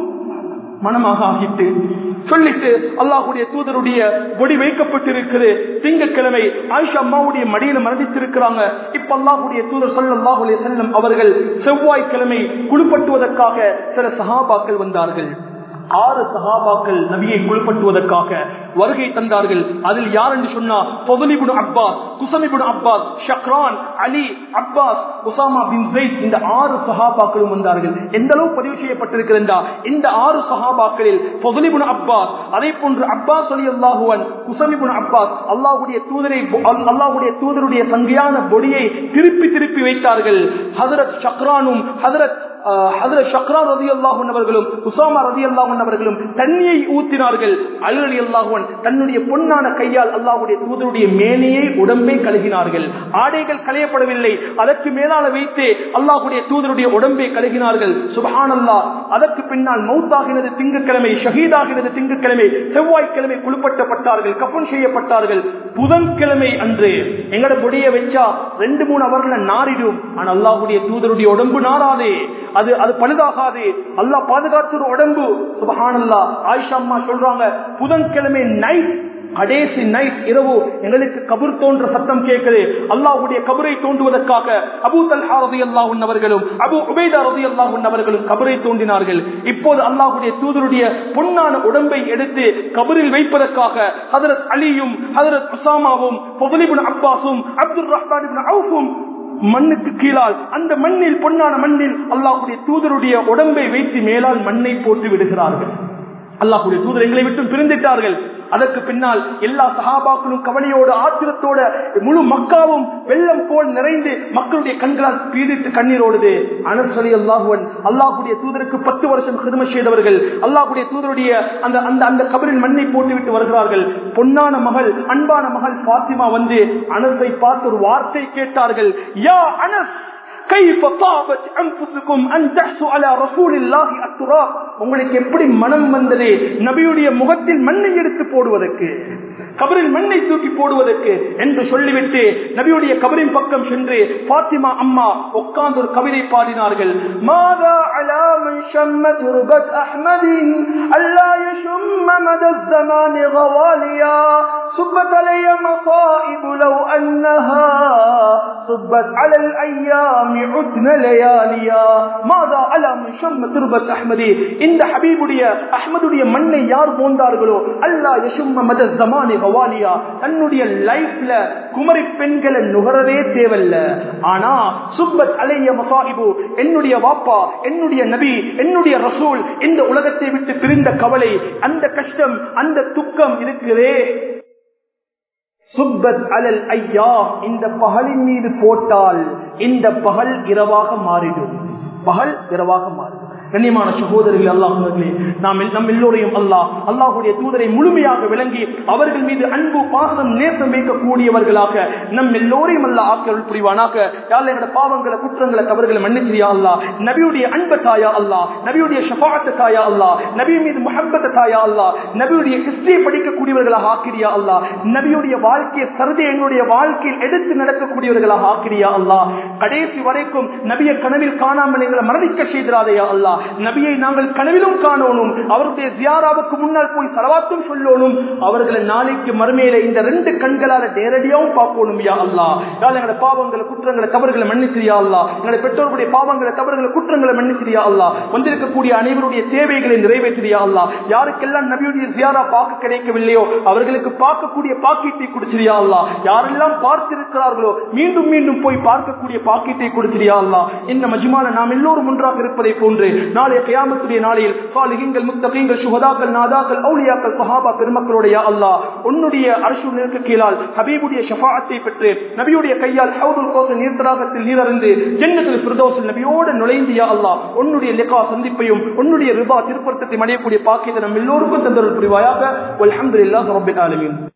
மனமாக ஆகிட்டு சொல்லிட்டு அல்லாஹுடைய தூதருடைய பொடி வைக்கப்பட்டிருக்கிறது திங்கட்கிழமை ஆயிஷா அம்மாவுடைய மடியில மரணித்திருக்கிறாங்க இப்ப அல்லாஹுடைய தூதர் சொல்லல்லாஹுடைய செல்லம் அவர்கள் செவ்வாய்க்கிழமை குளிப்பட்டுவதற்காக சில சஹாபாக்கள் வந்தார்கள் ஆறு சஹாபாக்கள் நபியை குளிப்பட்டுவதற்காக வருகை தந்தார்கள் அதில் யார் என்று சொன்னா பொதுலிபுன் அப்பாஸ் குசமிபுன் Abbas Shaqran Ali Abbas Usama bin Zaid இந்த ஆறு சஹாபாக்களும் வந்தார்கள் எந்த அளவு பதிவு செய்யப்பட்டிருக்கிறதா இந்த ஆறு சஹாபாக்களில் பொதுலிபுன் அப்பாஸ் அதே போன்று அப்பாஸ் அலி அல்லாஹுவன் குசமிபுன் அப்பாஸ் அல்லாஹுடைய தூதரை அல்லாஹுடைய தூதருடைய சங்கையான பொடியை திருப்பி திருப்பி வைத்தார்கள் ஹதரத் ஷக்ரானும் ஹதரத் அவர்களும் உசாமா ரதி அவர்களும் தண்ணியை ஊத்தினார்கள் அலி அலி அல்லாஹுவன் தன்னுடைய பொன்னான கையால் அல்லாஹுடைய தூதருடைய மேனையை உடம்பை கழுகினார்கள் ஆடைகள் களையப்படவில்லை அதற்கு மேலால வைத்து அல்லாஹுடைய தூதருடைய உடம்பை கழுகினார்கள் சுபஹான் அல்லாஹ் அதற்கு பின்னால் மௌத்தாகினது திங்கட்கிழமை ஷஹீதாகினது திங்கட்கிழமை செவ்வாய்க்கிழமை குளிப்பட்டப்பட்டார்கள் கப்பன் செய்யப்பட்டார்கள் புதன்கிழமை அன்று எங்கட பொடிய வச்சா ரெண்டு மூணு அவர்ல நாரிடும் ஆனா அல்லாஹுடைய தூதருடைய உடம்பு நாராதே அது அது பழுதாகாது அல்லாஹ் பாதுகாத்து ஒரு உடம்பு சுபஹானல்லா ஆயிஷா அம்மா சொல்றாங்க புதன்கிழமை நைட் கடைசி நைட் இரவு எங்களுக்கு கபர் தோன்ற சத்தம் கேட்குது அல்லாஹ்வுடைய கபரை தோண்டுவதற்காக அபூ தல்ஹா ரலியல்லாஹு அவர்களும் அபூ உபைதா ரலியல்லாஹு அவர்களும் கபரை தோண்டினார்கள் இப்போது அல்லாஹ்வுடைய தூதருடைய பொன்னான உடம்பை எடுத்து கபரில் வைப்பதற்காக ஹதரத் அலியும் ஹதரத் உசாமாவும் பொதுலிபுன் அப்பாஸும் அப்துல் ரஹ்மான் இப்னு அவுஃபும் மண்ணுக்கு கீழால் அந்த மண்ணில் பொன்னான மண்ணில் அல்லாஹுடைய தூதருடைய உடம்பை வைத்து மேலால் மண்ணை போட்டு விடுகிறார்கள் அல்லாஹுடைய தூதர் எங்களை விட்டு பிரிந்திட்டார்கள் அதற்கு பின்னால் எல்லா சகாபாக்களும் கவலையோடு ஆத்திரத்தோட முழு மக்காவும் வெள்ளம் போல் நிறைந்து மக்களுடைய கண்களால் பீடித்து கண்ணீரோடுது அனசலி அல்லாஹுவன் அல்லாஹுடைய தூதருக்கு பத்து வருஷம் கிரும செய்தவர்கள் அல்லாஹுடைய தூதருடைய அந்த அந்த அந்த கபரில் மண்ணை போட்டுவிட்டு வருகிறார்கள் பொன்னான மகள் அன்பான மகள் பாத்திமா வந்து அனசை பார்த்து ஒரு வார்த்தை கேட்டார்கள் யா அனஸ் கைஃப தாபத் அன்ஃபுசுக்கும் அன் தஹ்சு அலா ரசூலில்லாஹி அத்துராப் உங்களுக்கு எப்படி மனம் வந்தது நபியுடைய முகத்தில் மண்ணை எடுத்து போடுவதற்கு கபரில் மண்ணை தூக்கி போடுவதற்கு என்று சொல்லிவிட்டு நபியுடைய கபரின் பக்கம் சென்று பாத்திமா அம்மா உட்கார்ந்து ஒரு கவிதை பாடினார்கள் மாதா அலா மன் ஷம்ம துர்பத் அஹ்மதின் அல்லா யஷும்ம மத الزمان غواليا سبت علي مصائب لو أنها سبت على الأيام عدن لياليا மாதா அலா மின் ஷர்ம துர்பத் அஹ்மதி இந்த ஹபீபுடைய அஹ்மதுடைய மண்ணை யார் போந்தார்களோ அல்லாஹ் யசும்ம மத ஜமானி கவாலியா தன்னுடைய லைஃப்ல குமரி பெண்களை நுகரவே தேவையில்ல ஆனா சுப்பத் அலைய மசாஹிபு என்னுடைய வாப்பா என்னுடைய நபி என்னுடைய ரசூல் இந்த உலகத்தை விட்டு பிரிந்த கவலை அந்த கஷ்டம் அந்த துக்கம் இருக்குதே சுப்பத் அலல் ஐயா இந்த பகலின் மீது போட்டால் இந்த பகல் இரவாக மாறிடும் பகல் இரவாக மாறிடும் கண்ணியமான சகோதரர்கள் அல்லாஹர்களே நாம் நம் எல்லோரையும் அல்லாஹ் அல்லாஹுடைய தூதரை முழுமையாக விளங்கி அவர்கள் மீது அன்பு பாசம் நேசம் வைக்கக்கூடியவர்களாக நம் எல்லோரையும் அல்ல ஆக்கியருள் புரிவானாக யாழ் எங்களோட பாவங்களை குற்றங்களை தவறுகளை மன்னிச்சிரியா அல்லா நபியுடைய அன்ப தாயா அல்லா நபியுடைய ஷபாத்த தாயா அல்லா நபி மீது முஹப்பத்த தாயா அல்லா நபியுடைய ஹிஸ்டரி படிக்கக்கூடியவர்களாக ஆக்கிரியா அல்லா நபியுடைய வாழ்க்கையை சருதை எங்களுடைய வாழ்க்கையில் எடுத்து நடக்கக்கூடியவர்களாக ஆக்கிரியா அல்லா கடைசி வரைக்கும் நபியை கனவில் காணாமல் எங்களை மரணிக்க செய்திராதையா அல்லா நபியை நாங்கள் கனவிலும் காணணும் அவருடைய ஜியாராவுக்கு முன்னால் போய் சலவாத்தும் சொல்லணும் அவர்களை நாளைக்கு மறுமையில இந்த ரெண்டு கண்களால நேரடியாவும் பார்க்கணும் யா அல்லா யாழ் எங்களோட பாவங்களை குற்றங்களை தவறுகளை மன்னிச்சிரியா அல்லா எங்களுடைய பெற்றோருடைய பாவங்களை தவறுகளை குற்றங்களை மன்னிச்சிரியா அல்லா வந்திருக்கக்கூடிய அனைவருடைய தேவைகளை நிறைவேற்றியா அல்லா யாருக்கெல்லாம் நபியுடைய ஜியாரா பார்க்க கிடைக்கவில்லையோ அவர்களுக்கு பார்க்கக்கூடிய பாக்கெட்டை கொடுச்சிரியா அல்லா யாரெல்லாம் பார்த்திருக்கிறார்களோ மீண்டும் மீண்டும் போய் பார்க்கக்கூடிய பாக்கெட்டை கொடுச்சிரியா அல்லா இந்த மஜ்மான நாம் எல்லோரும் ஒன்றாக இருப்பதை போன்று நாளைய கியாமத்துடைய நாளையில் சாலிகங்கள் முத்தகங்கள் சுகதாக்கள் நாதாக்கள் அவுளியாக்கள் சஹாபா பெருமக்களுடைய அல்லாஹ் உன்னுடைய அரசு நிற்கு கீழால் ஹபீபுடைய ஷஃபாத்தை பெற்று நபியுடைய கையால் ஹவுதுல் கோச நீர்த்தடாகத்தில் நீரறிந்து ஜென்னத்தில் பிரதோசில் நபியோடு நுழைந்தியா அல்லாஹ் உன்னுடைய லிகா சந்திப்பையும் உன்னுடைய ரிபா திருப்பத்தத்தை அடையக்கூடிய பாக்கியத்தை நம் எல்லோருக்கும் தந்தருள் புரிவாயாக அல்ஹம்துலில்லாஹி ரப்பில் ஆலமீன்